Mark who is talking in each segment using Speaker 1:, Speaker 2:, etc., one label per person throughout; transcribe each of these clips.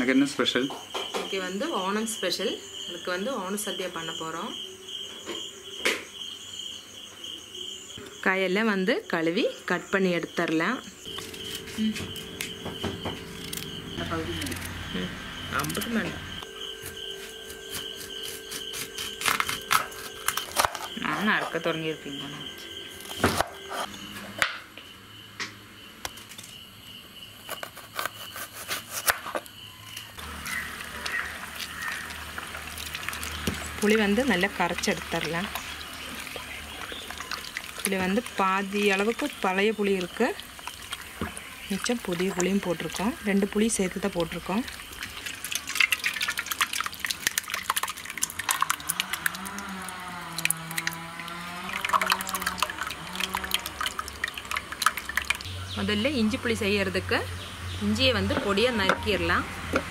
Speaker 1: எனக்கு என்ன ஸ்பெஷல்
Speaker 2: இன்னைக்கு வந்து ஓணம் ஸ்பெஷல் அதுக்கு வந்து ஓண சദ്യ பண்ண போகிறோம் காயெல்லாம் வந்து கழுவி கட் பண்ணி எடுத்துடலாம் அம்புக்கு வேண்டாம்
Speaker 3: நான் அறுக்க தொடங்கியிருப்பீங்க
Speaker 2: புளி வந்து நல்லா கரைச்சி எடுத்துடலாம் புளி வந்து பாதி அளவுக்கு பழைய புளி இருக்குது மிச்சம் புதிய புளியும் போட்டிருக்கோம் ரெண்டு புளி சேர்த்து தான் போட்டிருக்கோம் முதல்ல இஞ்சி புளி செய்யறதுக்கு இஞ்சியை வந்து பொடியாக நறுக்கிடலாம்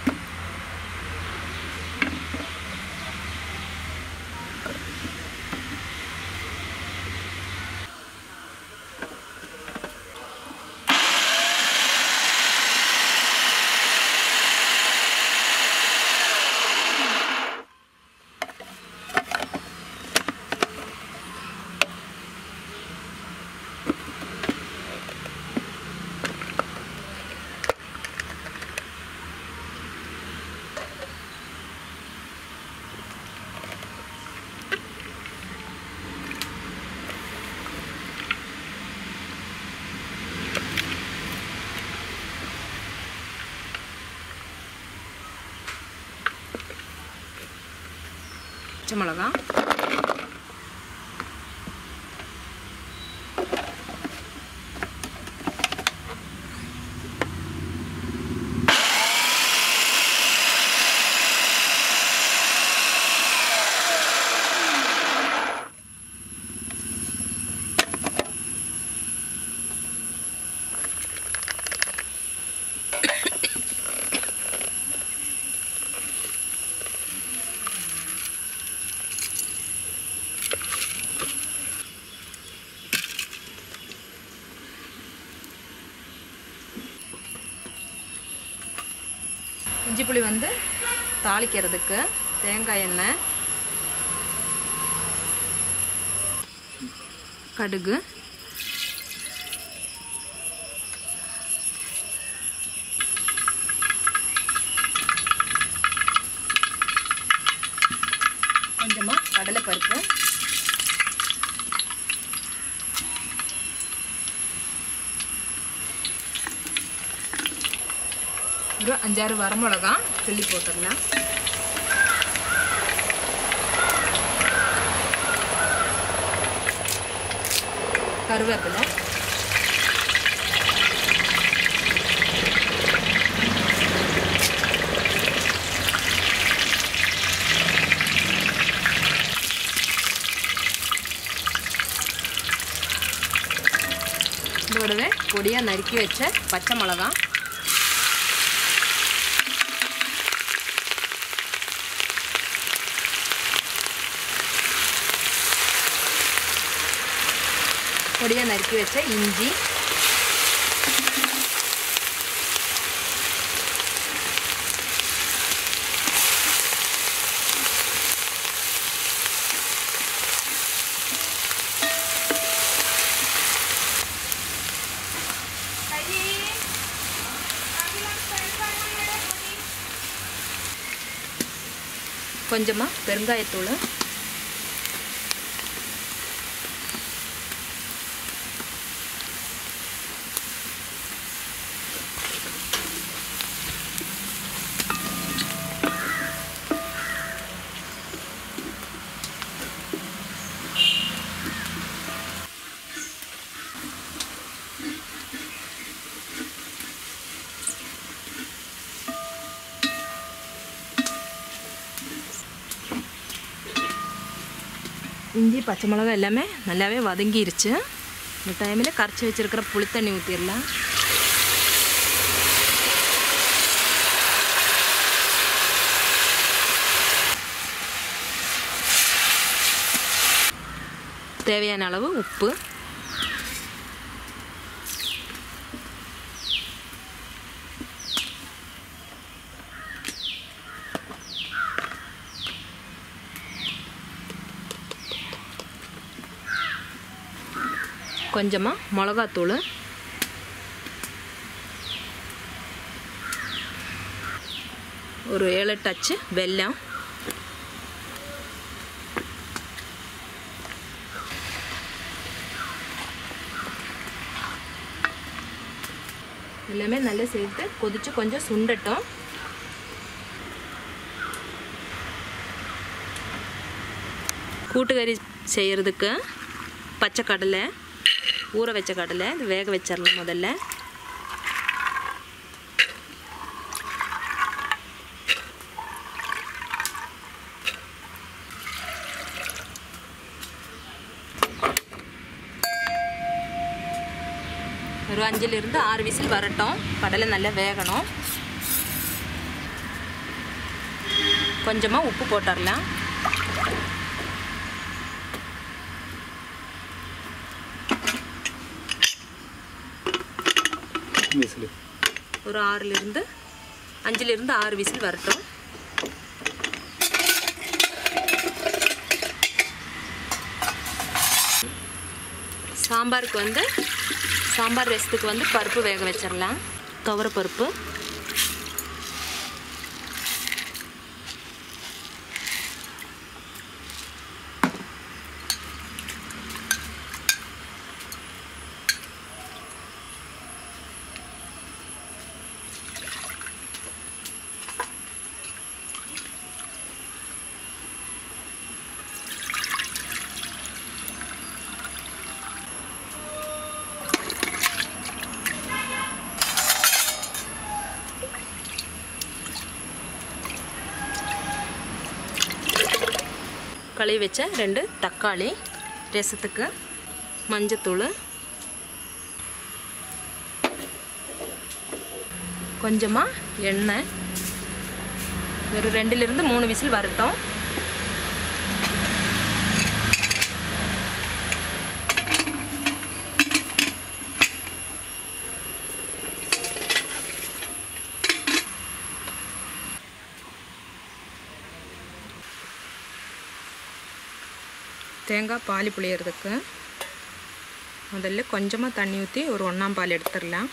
Speaker 2: பச்சை மிளகா இஞ்சி புளி வந்து தாளிக்கிறதுக்கு தேங்காய் எண்ணெய் கடுகு கொஞ்சமாக கடலைப்பருப்பு ஒரு அஞ்சாறு வரமிளகா கிள்ளி போட்டுடலாம் கருவேப்பிலை இதோடவே பொடியாக நறுக்கி வச்ச பச்சை மிளகா பொடியாக நறுக்கி வச்ச இஞ்சி கொஞ்சமாக பெருங்காயத்தூள் இஞ்சி பச்சை மிளகாய் எல்லாமே நல்லாவே வதங்கிருச்சு இந்த டைமில் கரைச்சி வச்சிருக்கிற புளித்தண்ணி ஊற்றிடலாம் தேவையான அளவு உப்பு கொஞ்சமாக மிளகாத்தூள் ஒரு ஏழு டச்சு வெல்லம் எல்லாமே நல்லா சேர்த்து கொதிச்சு கொஞ்சம் சுண்டட்டும் கூட்டுக்கறி செய்கிறதுக்கு பச்சை கடலை ஊற வச்ச கடலை இது வேக வச்சிடலாம் முதல்ல ஒரு அஞ்சிலிருந்து ஆறு விசில் வரட்டும் கடலை நல்லா வேகணும் கொஞ்சமாக உப்பு போட்டுடலாம்
Speaker 1: விசிலு
Speaker 2: ஒரு ஆறுலேருந்து அஞ்சுலேருந்து ஆறு விசில் வரட்டும் சாம்பாருக்கு வந்து சாம்பார் ரசத்துக்கு வந்து பருப்பு வேக வச்சிடலாம் துவர பருப்பு கழுவி வச்ச ரெண்டு தக்காளி ரசத்துக்கு மஞ்சத்தூள் கொஞ்சமாக எண்ணெய் ஒரு ரெண்டுலேருந்து மூணு விசில் வரட்டும் தேங்காய் பால் புளியறதுக்கு முதல்ல கொஞ்சமாக தண்ணி ஊற்றி ஒரு ஒன்றாம் பால் எடுத்துடலாம்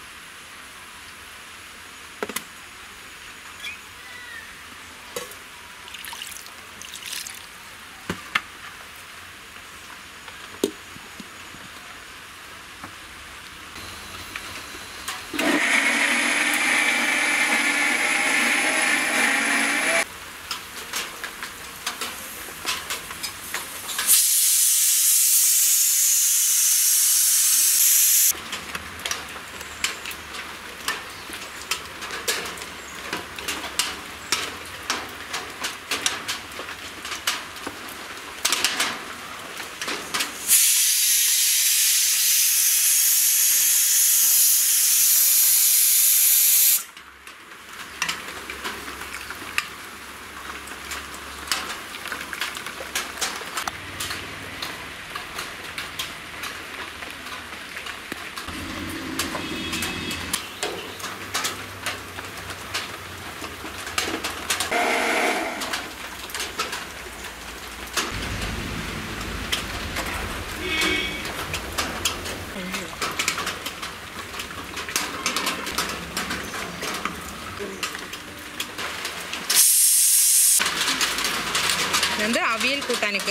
Speaker 2: இது வந்து அவியல் கூட்டானுக்கு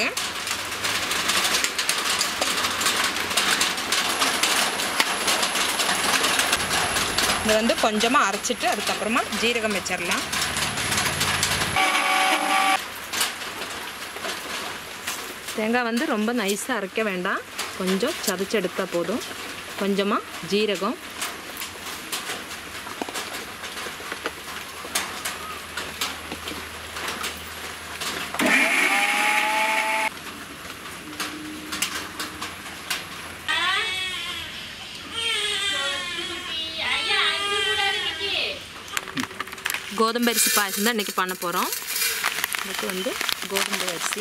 Speaker 2: இது வந்து கொஞ்சமாக அரைச்சிட்டு அதுக்கப்புறமா ஜீரகம் வச்சிடலாம் தேங்காய் வந்து ரொம்ப நைஸாக அரைக்க வேண்டாம் கொஞ்சம் சதைச்சு எடுத்தால் போதும் கொஞ்சமாக ஜீரகம் கோதுமை அரிசி பாயசம் தான் இன்றைக்கி பண்ண போகிறோம் இதுக்கு வந்து கோதுமை அரிசி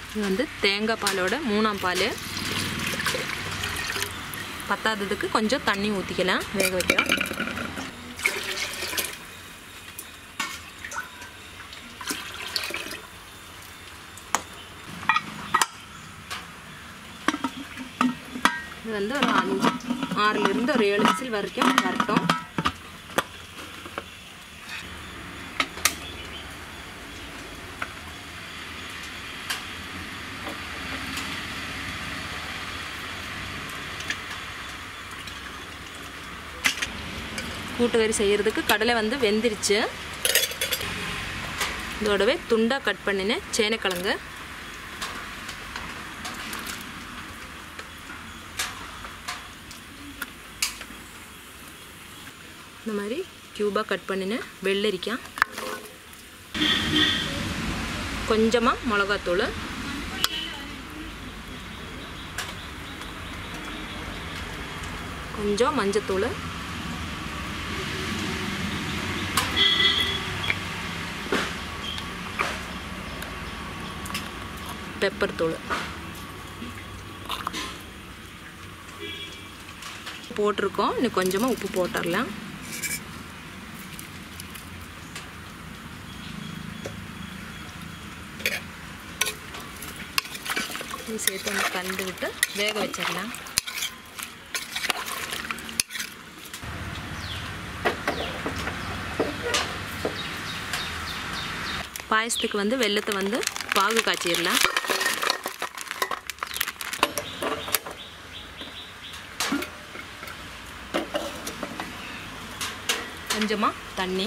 Speaker 2: இது வந்து தேங்காய் பாலோட மூணாம் பால் பத்தாததுக்கு கொஞ்சம் தண்ணி ஊற்றிக்கலாம் வேக வைக்கலாம் இது வந்து ஒரு அஞ்சு ஆறுலேருந்து ஒரு ஏழு விசில் வரைக்கும் வரட்டும் கூட்டுக்கறி செய்கிறதுக்கு கடலை வந்து வெந்துருச்சு இதோடவே துண்டாக கட் பண்ணினேன் சேனைக்கிழங்கு இந்த மாதிரி க்யூபாக கட் பண்ணினேன் வெள்ளரிக்காய் கொஞ்சமாக மிளகாத்தூள் கொஞ்சம் மஞ்சத்தூள் பெப்பர் தூள் போட்டிருக்கோம் இன்னும் கொஞ்சமாக உப்பு போட்டுடலாம் இது சேர்த்து வந்து கலந்து விட்டு வேக வச்சிடலாம் பாயசத்துக்கு வந்து வெள்ளத்தை வந்து பாகு காய்ச்சிடலாம் கொஞ்சமாக தண்ணி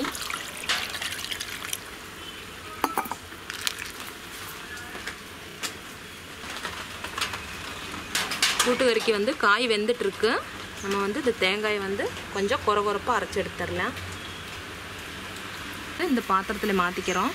Speaker 2: கூட்டுக்கறிக்கு வந்து காய் வெந்துட்டுருக்கு நம்ம வந்து இந்த தேங்காயை வந்து கொஞ்சம் குறை குறைப்பாக அரைச்சி எடுத்துடலாம் இந்த பாத்திரத்தில் மாற்றிக்கிறோம்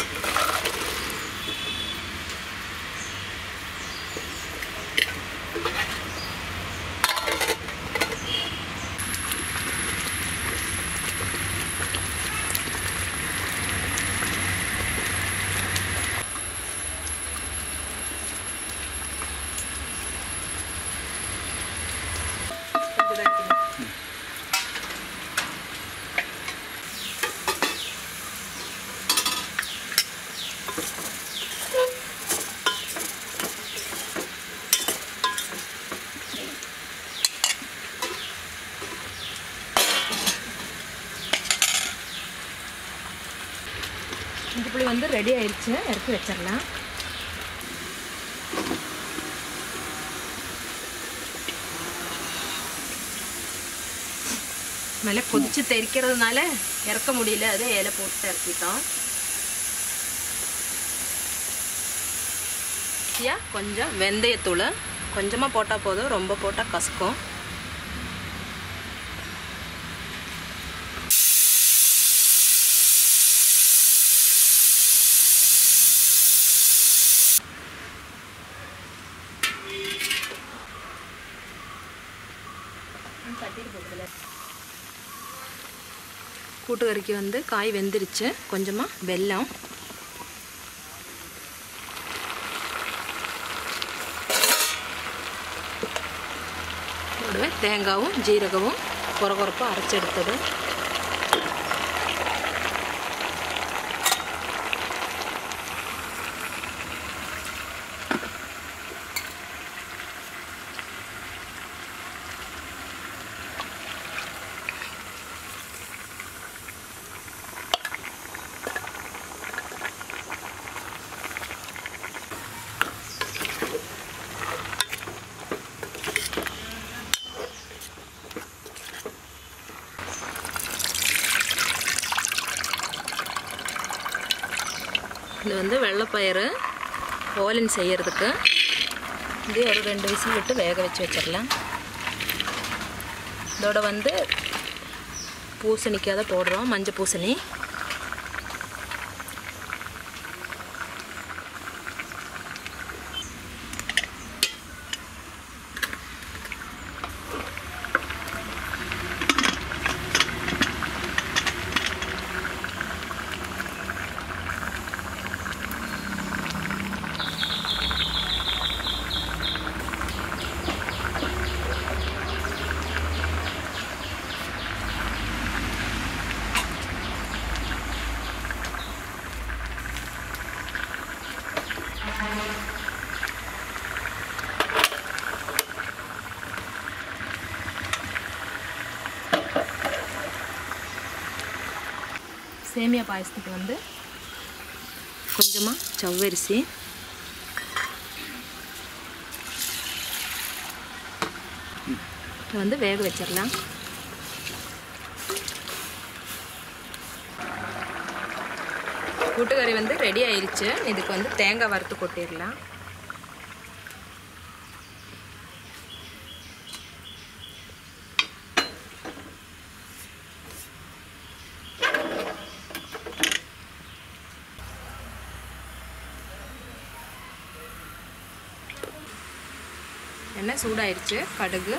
Speaker 2: இஞ்சி புளி வந்து ரெடி ஆயிடுச்சு இறக்கி வச்சிடலாம் மேலே கொதிச்சு தெரிக்கிறதுனால இறக்க முடியல அதே இலை போட்டு இறக்கிட்டோம் யா கொஞ்சம் வெந்தயத்தூள் கொஞ்சமாக போட்டால் போதும் ரொம்ப போட்டால் கசக்கும் கூட்டுக்கறிக்கு வந்து காய் வெந்துருச்சு கொஞ்சமாக வெல்லம் கூடவே தேங்காவும் ஜீரகமும் குறை குறைப்பாக அரைச்சி எடுத்தது இது வந்து வெள்ளைப்பயிறு ஓலன் செய்யறதுக்கு இது ஒரு ரெண்டு விசில் விட்டு வேக வச்சு வச்சிடலாம் இதோட வந்து பூசணிக்காய் தான் போடுறோம் மஞ்சள் பூசணி சேமியா பாயசத்துக்கு வந்து கொஞ்சமாக சவ்வரிசி இதை வந்து வேக வச்சிடலாம் கூட்டுக்கறி வந்து ரெடி ஆயிருச்சு இதுக்கு வந்து தேங்காய் வறுத்து கொட்டிடலாம் எண்ணெய் சூடாயிருச்சு கடுகு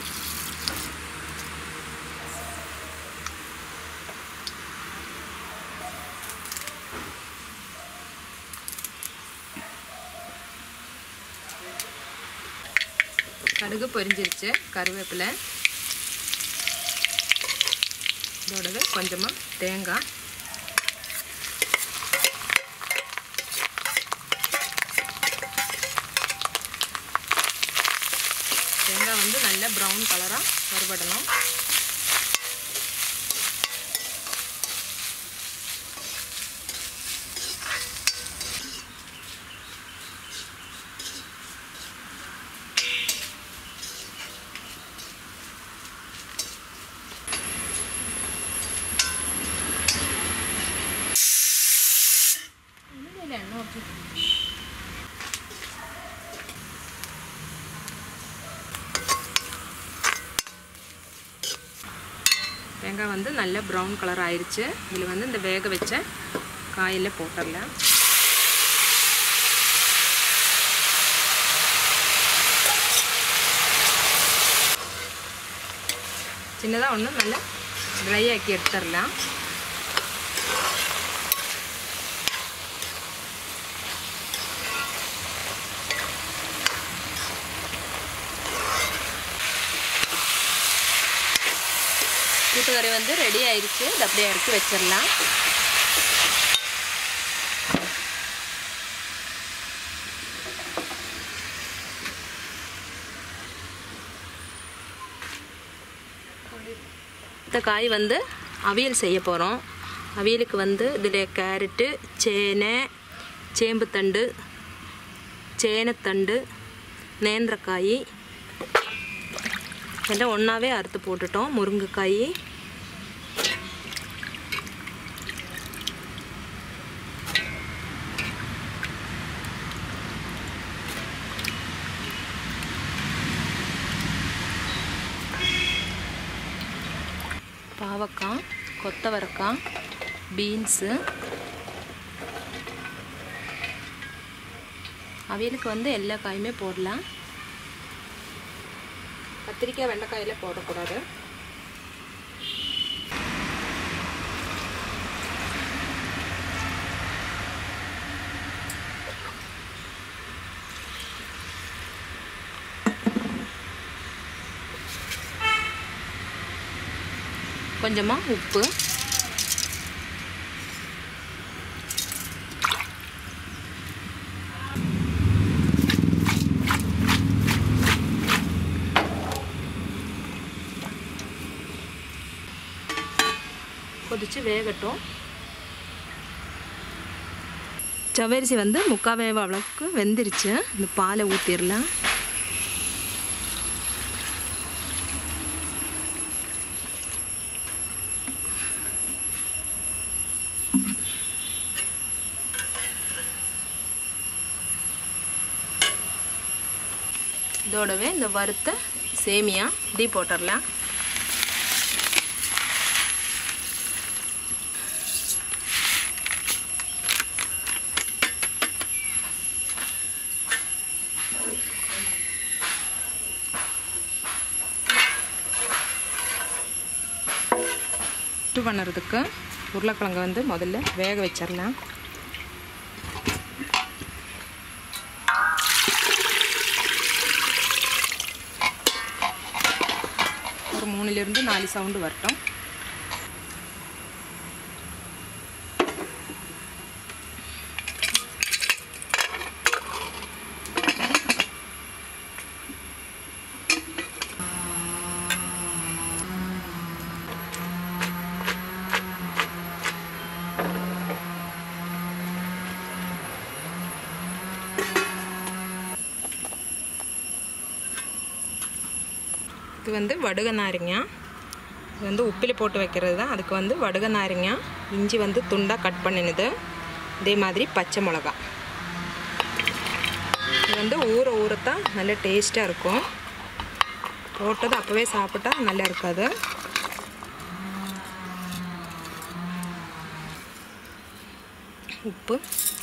Speaker 2: கடுகு பொரிஞ்சிருச்சு கருவேப்பிலை இதோடவே கொஞ்சமாக தேங்காய் தேங்காய் வந்து நல்ல ப்ரௌன் கலராக வறுபடணும் எண்ணெய் ஊற்றி தேங்காய் வந்து நல்ல ப்ரௌன் கலர் ஆயிருச்சு இதில் வந்து இந்த வேக வச்ச காயில் போட்டுடலாம் சின்னதாக ஒன்று நல்லா ட்ரை ஆக்கி எடுத்துடலாம் கூட்டுக்கறி வந்து ரெடி ஆயிடுச்சு இது அப்படியே இறக்கி வச்சிடலாம் இந்த காய் வந்து அவியல் செய்ய போகிறோம் அவியலுக்கு வந்து இதில் கேரட்டு சேனை சேம்புத்தண்டு சேனத்தண்டு நேந்திரக்காய் எல்லாம் ஒன்றாவே அறுத்து போட்டுட்டோம் முருங்கைக்காய் பாவக்காய் கொத்தவரக்காய் பீன்ஸு அவியலுக்கு வந்து எல்லா காயுமே போடலாம் கத்திரிக்காய் வெண்டைக்காயில் போடக்கூடாது கொஞ்சமாக உப்பு கொதித்து வேகட்டும் சவரிசி வந்து முக்கால் வேவ அளவுக்கு வெந்துருச்சு இந்த பாலை ஊற்றிடலாம் இதோடவே இந்த வறுத்த சேமியா இதையும் போட்டுடலாம் புட்டு பண்ணுறதுக்கு உருளைக்கிழங்கு வந்து முதல்ல வேக வச்சிடலாம் ஒரு மூணுலேருந்து நாலு சவுண்டு வரட்டும் இது வந்து வடுக நாரிங்க இது வந்து உப்பில் போட்டு வைக்கிறது தான் அதுக்கு வந்து வடுக நாரிங்க இஞ்சி வந்து துண்டாக கட் பண்ணினது இதே மாதிரி பச்சை மிளகா இது வந்து ஊற ஊறத்தான் நல்ல டேஸ்ட்டாக இருக்கும் போட்டது அப்போவே சாப்பிட்டா நல்லா இருக்காது உப்பு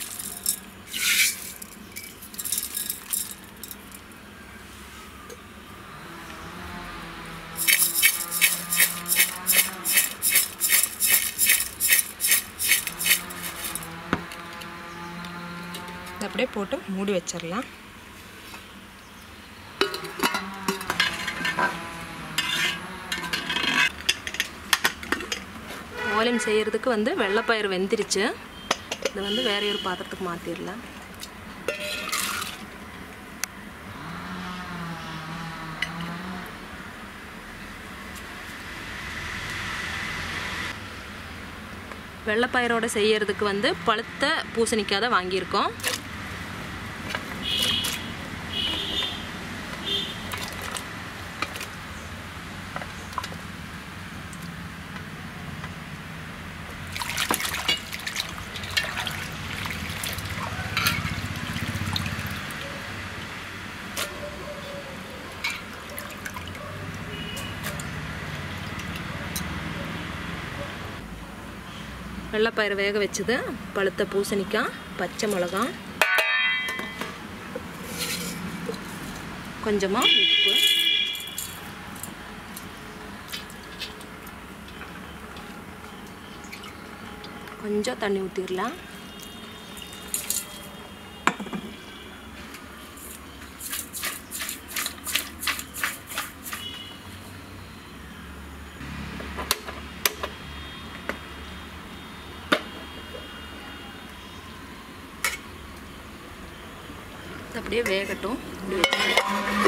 Speaker 2: இதை அப்படியே போட்டு மூடி வச்சிடலாம் ஓலம் செய்கிறதுக்கு வந்து வெள்ளைப்பயிறு வெந்துருச்சு இதை வந்து வேற ஒரு பாத்திரத்துக்கு மாற்றிடலாம் வெள்ளைப்பயிரோட செய்யறதுக்கு வந்து பழுத்த பூசணிக்காய் தான் வாங்கியிருக்கோம் வெள்ளைப்பயிறு வேக வச்சது பழுத்த பூசணிக்காய் பச்சை மிளகாய் கொஞ்சமாக உப்பு கொஞ்சம் தண்ணி ஊற்றிடலாம் இது அப்படியே வேகட்டும் இப்படி வச்சுக்கலாம்.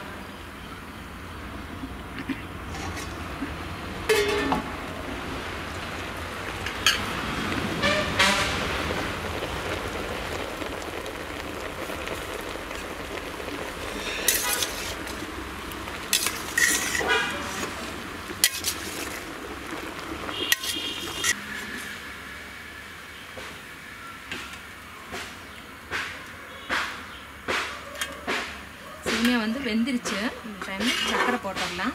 Speaker 2: சேமியா வந்து வெந்துருச்சு இந்த டைமில் சர்க்கரை போட்டுடலாம்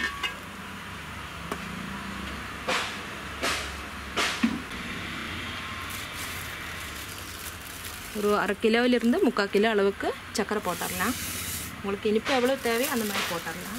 Speaker 2: ஒரு அரை கிலோவிலிருந்து முக்கால் கிலோ அளவுக்கு சர்க்கரை போட்டுடலாம் உங்களுக்கு இனிப்பு எவ்வளோ தேவையோ அந்த மாதிரி போட்டுடலாம்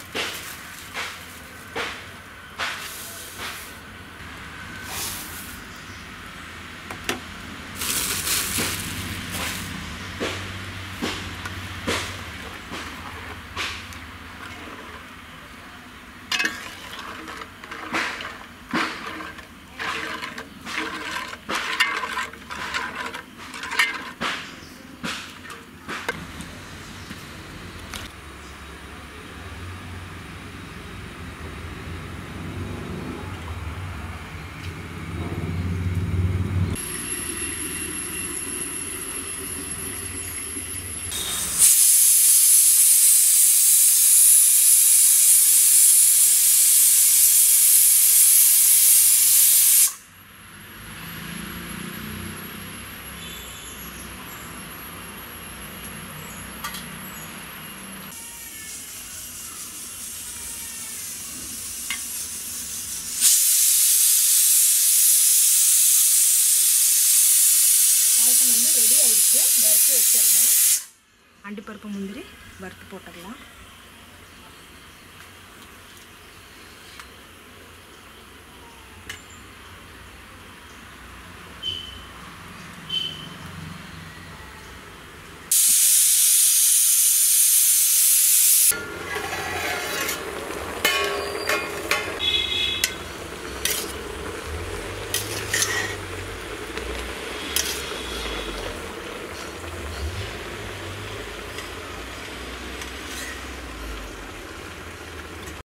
Speaker 2: பாயசம் வந்து ரெடி ஆயிடுச்சு வறுத்து வச்சிடலாம் அண்டிப்பருப்பு முந்திரி வறுத்து போட்டுடலாம்